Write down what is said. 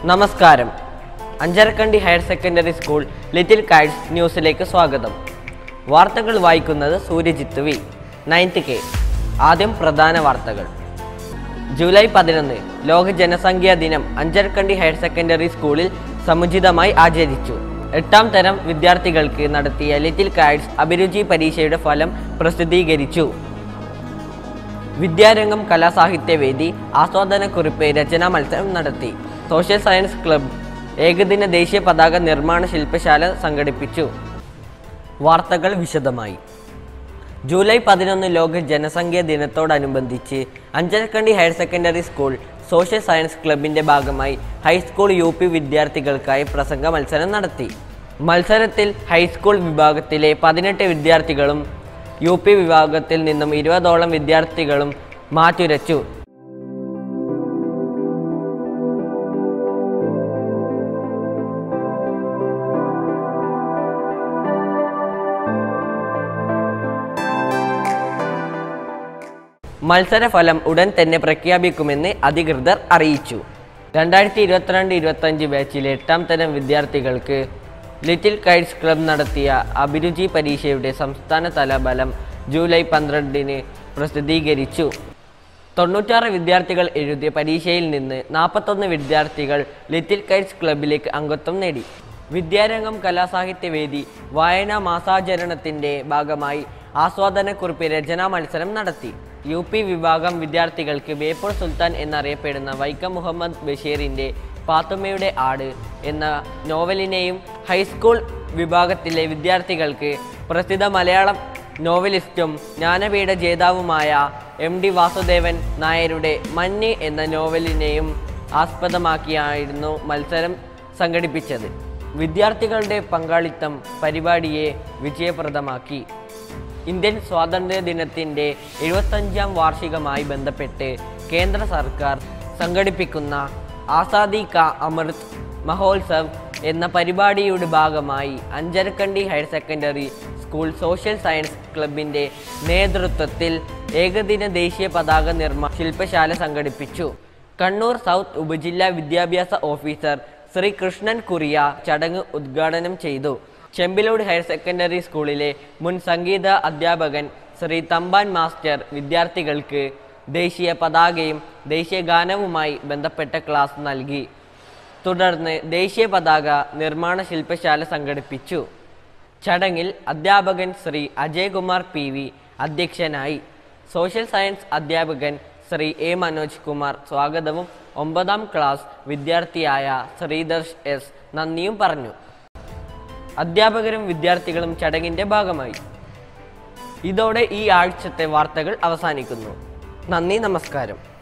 നമസ്കാരം Anjarakandy higher secondary school little kites ന്യൂസിലേക്ക് സ്വാഗതം വാർത്തകൾ വായിക്കുന്നത് സൂര്യജിത്ത് വി നയൻത്ത് കെ ആദ്യം പ്രധാന വാർത്തകൾ ജൂലൈ പതിനൊന്ന് ലോക ജനസംഖ്യാ ദിനം അഞ്ചരക്കണ്ടി ഹയർ സെക്കൻഡറി സ്കൂളിൽ സമുചിതമായി ആചരിച്ചു എട്ടാം തരം വിദ്യാർത്ഥികൾക്ക് നടത്തിയ ലിറ്റിൽ കൈറ്റ്സ് അഭിരുചി പരീക്ഷയുടെ ഫലം പ്രസിദ്ധീകരിച്ചു വിദ്യാരംഗം കലാസാഹിത്യവേദി ആസ്വാദനക്കുറിപ്പ് രചനാ മത്സരം നടത്തി സോഷ്യൽ സയൻസ് ക്ലബ് ഏകദിന ദേശീയ പതാക നിർമ്മാണ ശില്പശാല സംഘടിപ്പിച്ചു വാർത്തകൾ വിശദമായി ജൂലൈ പതിനൊന്ന് ലോക ജനസംഖ്യാ ദിനത്തോടനുബന്ധിച്ച് Anjarakandy higher secondary school social science ക്ലബിന്റെ ഭാഗമായി ഹൈസ്കൂൾ യു പി വിദ്യാർത്ഥികൾക്കായി പ്രസംഗ മത്സരം നടത്തി മത്സരത്തിൽ ഹൈസ്കൂൾ വിഭാഗത്തിലെ പതിനെട്ട് വിദ്യാർത്ഥികളും യു പി വിഭാഗത്തിൽ നിന്നും ഇരുപതോളം വിദ്യാർത്ഥികളും മാറ്റുരച്ചു മത്സരഫലം ഉടൻ തന്നെ പ്രഖ്യാപിക്കുമെന്ന് അധികൃതർ അറിയിച്ചു രണ്ടായിരത്തി ഇരുപത്തിരണ്ട് ഇരുപത്തഞ്ച് ബാച്ചിലെ എട്ടാം തരം വിദ്യാർത്ഥികൾക്ക് ലിറ്റിൽ കൈറ്റ്സ് ക്ലബ് നടത്തിയ അഭിരുചി പരീക്ഷയുടെ സംസ്ഥാനതല ഫലം ജൂലൈ പന്ത്രണ്ടിന് പ്രസിദ്ധീകരിച്ചു തൊണ്ണൂറ്റാറ് വിദ്യാർത്ഥികൾ എഴുതിയ പരീക്ഷയിൽ നിന്ന് നാൽപ്പത്തൊന്ന് വിദ്യാർത്ഥികൾ ലിറ്റിൽ കൈറ്റ്സ് ക്ലബിലേക്ക് അംഗത്വം നേടി വിദ്യാരംഗം കലാസാഹിത്യവേദി വായനാ മാസാചരണത്തിന്റെ ഭാഗമായി ആസ്വാദനക്കുറിപ്പ് രചനാ മത്സരം നടത്തി യു പി വിഭാഗം വിദ്യാർത്ഥികൾക്ക് ബേപ്പൂർ സുൽത്താൻ എന്നറിയപ്പെടുന്ന വൈക്കം മുഹമ്മദ് ബഷീറിന്റെ പാത്തുമ്മയുടെ ആട് എന്ന നോവലിനെയും ഹൈസ്കൂൾ വിഭാഗത്തിലെ വിദ്യാർത്ഥികൾക്ക് പ്രസിദ്ധ മലയാളം നോവലിസ്റ്റും ജ്ഞാനപീഠ ജേതാവുമായ എം ഡി വാസുദേവൻ നായരുടെ മഞ്ഞ് എന്ന നോവലിനെയും ആസ്പദമാക്കിയായിരുന്നു മത്സരം സംഘടിപ്പിച്ചത് വിദ്യാർത്ഥികളുടെ പങ്കാളിത്തം പരിപാടിയെ വിജയപ്രദമാക്കി ഇന്ത്യൻ സ്വാതന്ത്ര്യ ദിനത്തിൻ്റെ എഴുപത്തഞ്ചാം വാർഷികമായി ബന്ധപ്പെട്ട് കേന്ദ്ര സർക്കാർ സംഘടിപ്പിക്കുന്ന ആസാദി കാ അമൃത് മഹോത്സവ് എന്ന പരിപാടിയുടെ ഭാഗമായി Anjarakandy higher secondary school social science ക്ലബിൻ്റെ നേതൃത്വത്തിൽ ഏകദിന ദേശീയ പതാക നിർമ്മാണ ശില്പശാല സംഘടിപ്പിച്ചു കണ്ണൂർ സൗത്ത് ഉപജില്ലാ വിദ്യാഭ്യാസ ഓഫീസർ ശ്രീ കൃഷ്ണൻ കുറിയ ചടങ്ങ് ഉദ്ഘാടനം ചെയ്തു ചെമ്പിലോട് ഹയർ സെക്കൻഡറി സ്കൂളിലെ മുൻ സംഗീത അധ്യാപകൻ ശ്രീ തമ്പാൻ മാസ്റ്റർ വിദ്യാർത്ഥികൾക്ക് ദേശീയ പതാകയും ദേശീയ ഗാനവുമായി ബന്ധപ്പെട്ട ക്ലാസ് നൽകി തുടർന്ന് ദേശീയ പതാക നിർമ്മാണ ശില്പശാല സംഘടിപ്പിച്ചു ചടങ്ങിൽ അധ്യാപകൻ ശ്രീ അജയ്കുമാർ പി വി അധ്യക്ഷനായി സോഷ്യൽ സയൻസ് അധ്യാപകൻ ശ്രീ എ മനോജ് കുമാർ സ്വാഗതവും ഒമ്പതാം ക്ലാസ് വിദ്യാർത്ഥിയായ ശ്രീദർശ് എസ് നന്ദിയും പറഞ്ഞു അധ്യാപകരും വിദ്യാർത്ഥികളും ചടങ്ങിന്റെ ഭാഗമായി ഇതോടെ ഈ ആഴ്ചത്തെ വാർത്തകൾ അവസാനിക്കുന്നു നന്ദി നമസ്കാരം